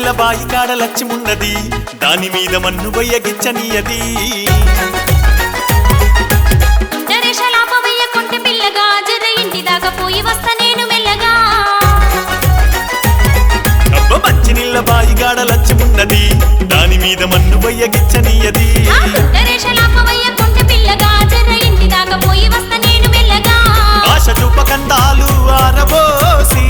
మంచినిల్ల బాయి కాడ లక్ష్యమున్నది దాని మీద మన్ను బొయ్యగిచ్చనీయది దరేశలాపమయ్య కొంటె పిల్లగా జర ఇంటి దాకా పోయి వస్తా నేను మెల్లగా అబ్బ మంచినిల్ల బాయి కాడ లక్ష్యమున్నది దాని మీద మన్ను బొయ్యగిచ్చనీయది ఆ దరేశలాపమయ్య కొంటె పిల్లగా జర ఇంటి దాకా పోయి వస్తా నేను మెల్లగా ఆశ చూపకందాలు ఆరబోసి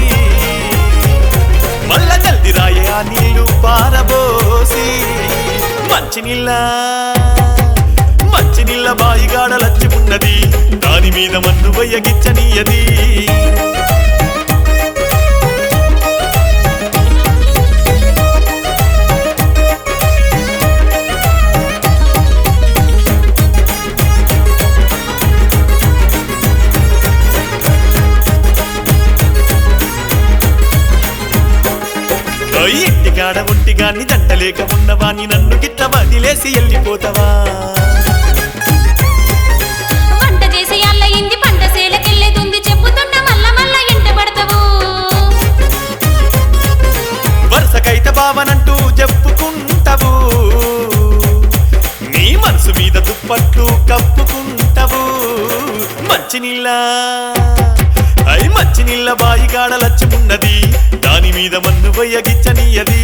మల్ల జల్ది రాయే ఆ నీళ్లు పారబోసి మంచినీళ్ళ మంచినీళ్ళ బాయిగాడ లచ్చిమున్నది దాని మీద మన్ను బొయ్యగిచ్చనీయది ఓ ఇంటికాడ ఒంటిగాన్ని జంటలేక ఉన్నవాని నన్ను గిట్ట వదిలేసి వెళ్ళిపోతావా వంట చేసి అల్లయింది పంట సేలకెళ్ళేదుంది చెప్పుతున్న మల్ల మల్ల ఇంట పడతావు వరుసకైతే బావనంటూ చెప్పుకుంటావు నీ మనసు మీద దుప్పట్లు కప్పుకుంటావు మంచినీళ్ళ అయి మంచినీళ్ళ బాయిగాడ లచ్చమున్నది దాని మీద మన్ను బొయ్యగిచ్చనీయది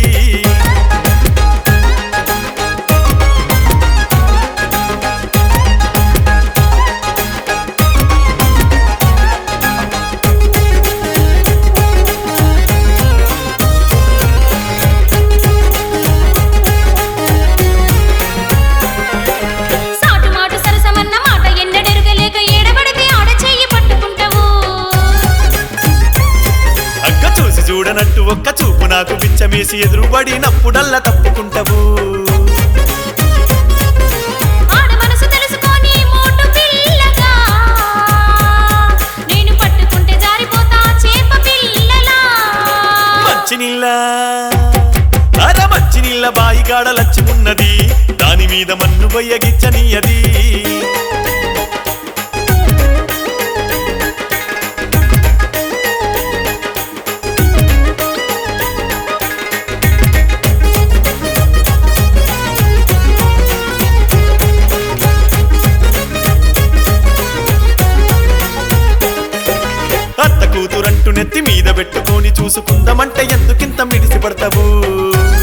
సాటు మాటు సరసమన్న మాట ఎన్నడెరుగలేక ఏడబడితే ఆడ చెయ్యి పట్టుకుంటావు అక్క చూసి చూడనట్టు ఒక్క చూపు నాకు పిచ్చమేసి ఎదురుబడినప్పుడల్లా తప్పుకుంటావు ఆడ మనసు తెలుసుకొని మోటు పిల్లగా నేను పట్టుకుంటే జారిపోతా చేప పిల్లలా మంచినీళ్ళ అర మంచినీళ్ళ బాయిగాడ లచ్చిమున్నది దాని మీద మన్ను బొయ్యగిచ్చనీయది అత్త కూతురంటూ నెత్తి మీద పెట్టుకొని చూసుకుందామంటే ఎందుకింత మిడిసి పడతావు